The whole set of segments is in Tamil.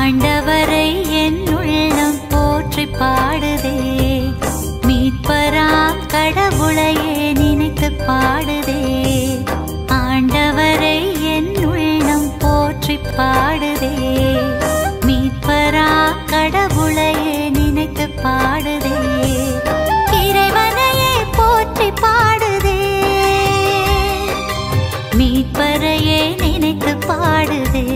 ஆண்டவரை என் உள்ளம் போற்றி பாடுதே மீட்பராம் கடவுளையே நினைத்து பாடுதே ஆண்டவரை என் உள்ளம் போற்றி பாடுதே மீட்பரா கடவுளையே நினைத்து பாடுதே இறைவனையே போற்றி பாடுதே மீட்பரையே நினைத்து பாடுதே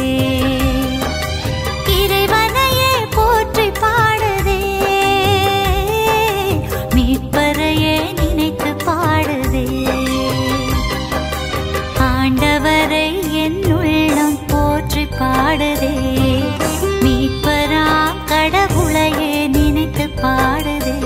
இறைவனையே போற்றி பாடுதே மீட்பரையே நினைத்து பாடுதே ஆண்டவரை என் உள்ளம் போற்றி பாடுதே மீட்பரா கடவுளையே நினைத்து பாடுதே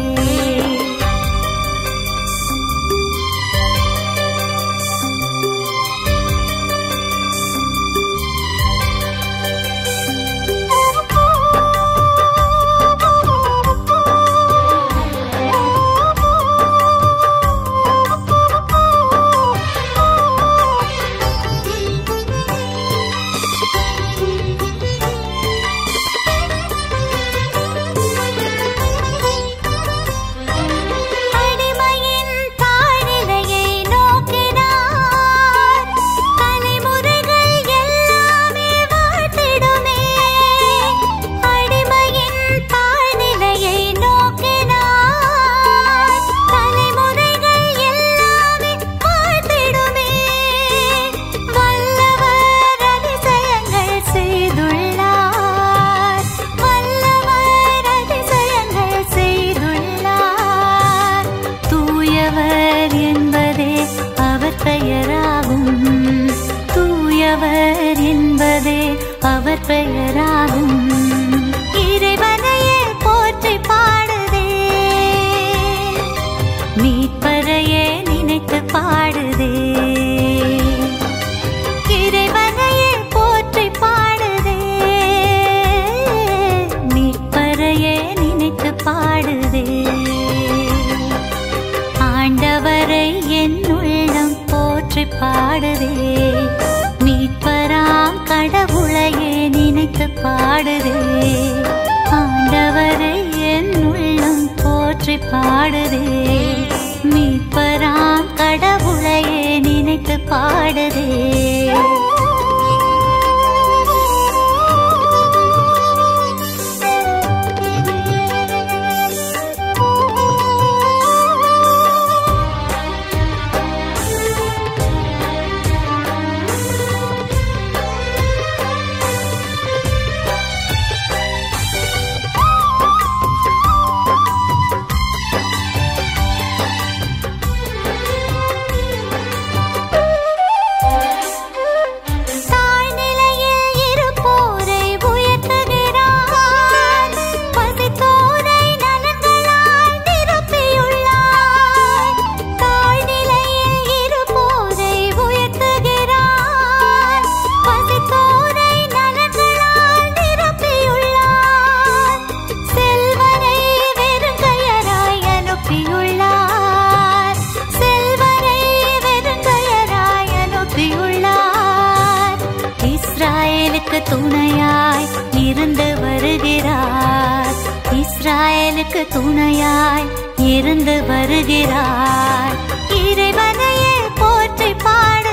அடிமையின் தாழ்நிலையை நோக்கினார் தலைமுறைகள் எல்லாமே வாழ்த்திடுமே அடிமையின் தாழ்நிலையை நோக்கினார் தலைமுறைகள் எல்லாமே வாழ்த்திடுமே வல்லவர் அதிசயங்கள் செய்துள்ளார் வல்லவர் அதிசயங்கள் செய்துள்ளார் தூயவர் என்பதே அவர் பெயராகும் தூயவர் என்பதே அவர் பெயராகும் இறைவனையே போற்றி பாடுதே மீட்பரையே நினைத்து பாடுதே இறைவனையே போற்றி பாடுதே மீட்பரையே நினைத்து பாடுதே ஆண்டவரை என் உள்ளம் போற்றி பாடுதே மீட்பராம் கடவுளையே நினைத்து பாடுதே ஆண்டவரை என் உள்ளம் போற்றி பாடுதே மீட்பராம் கடவுளையே நினைத்து பாடுதே தாழ்நிலையில் இருப்போரை உயர்த்துகிறார் பசித்தோரை நலன்களால் நிரப்பியுள்ளார் தாழ்நிலையில் இருப்போரை உயர்த்துகிறார் பசித்தோரை நலன்களால் நிரப்பியுள்ளார் செல்வரை வெறுங்கையராய் அனுப்பியுள்ளார் செல்வரை வெறுங்கையராய் அனுப்பியுள்ளார் இஸ்ராயலுக்கு துணையாய் இருந்து வருகிறார் இஸ்ராயலுக்கு துணையாய் இருந்து வருகிறார் இறைவனையே போற்றி பாட